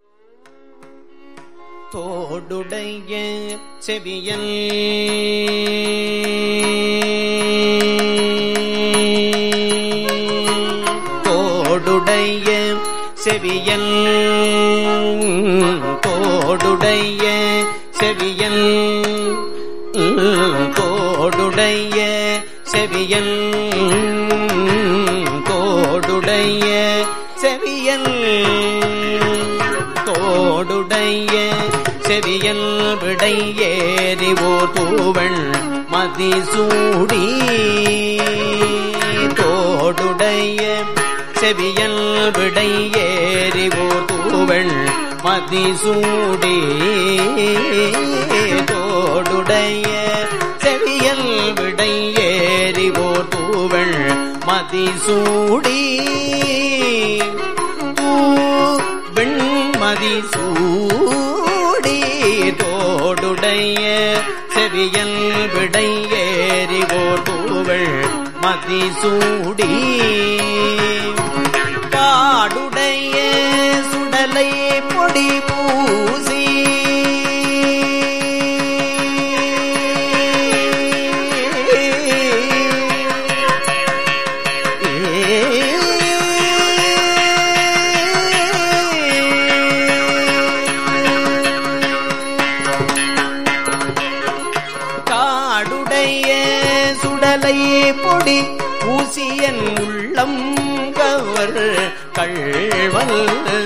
தோடுடைய செவியல் தோடுடைய செவியல் தோடுடைய செவியல் தோடுடைய செவியல் தோடுடைய செவியல் தோடுடைய செவியல் விடை ஏறிவோ தூவள் மதிசூடி தோடுடைய செவியல் விடை ஏறிவோ தூவள் மதிசூடி தோடுடைய செவியல் விடை ஏறிவோ தூவள் மதிசூடி வெண்மதி சூடி தோடுடைய செவியல் விடை ஏறிவோர் தூவள் மதிசூடி காடுடைய சுடலை பொடி பூசி காடுடைய சுடலை பொடி பூசியன் உள்ளம் கவர் கள்வல்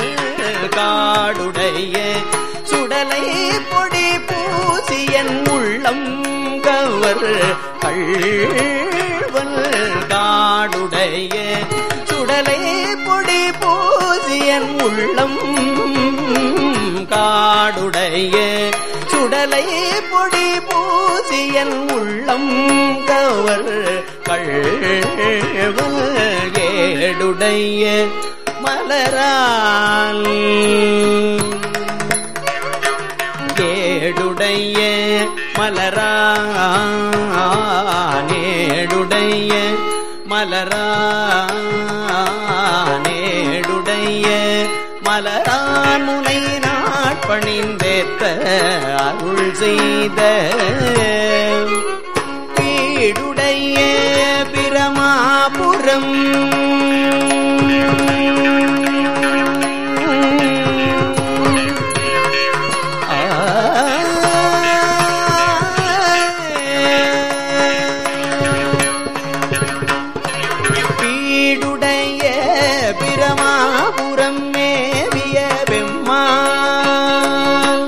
காடுடைய சுடலை பொடி பூசியன் உள்ளம் கவர் கள்வல் காடுடைய சுடலை பொடி பூசியன் உள்ளம் காடுடைய சுடலை பொடி பூசியன் உள்ளம் கவர் கள்வல் ஏடுடைய மலரால் ஏடுடைய மலரானேடுடைய மலரானேடுடைய மலரான் முனை நாட்பணிந்தேத்த அருள் செய்த வீடுடைய பிரமாபுரம் பீடுடைய பிரமாபுரம் மேவிய பெம்மாள்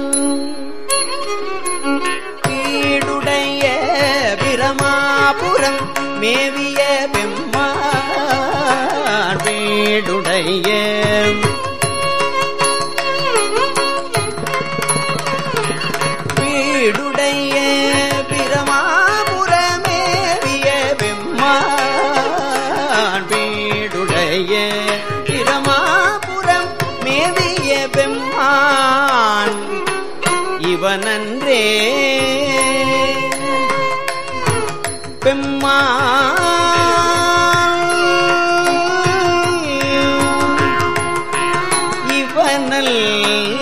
பீடுடைய பிரமாபுரம் மேவிய பெம்மாள் வீடுடைய வீடுடைய பிரமாபுரமேவிய பெம்மான் வீடுடைய பிரமாபுரம் மேவிய பெம்மான் இவனன்றே பெம்மான் இவனல்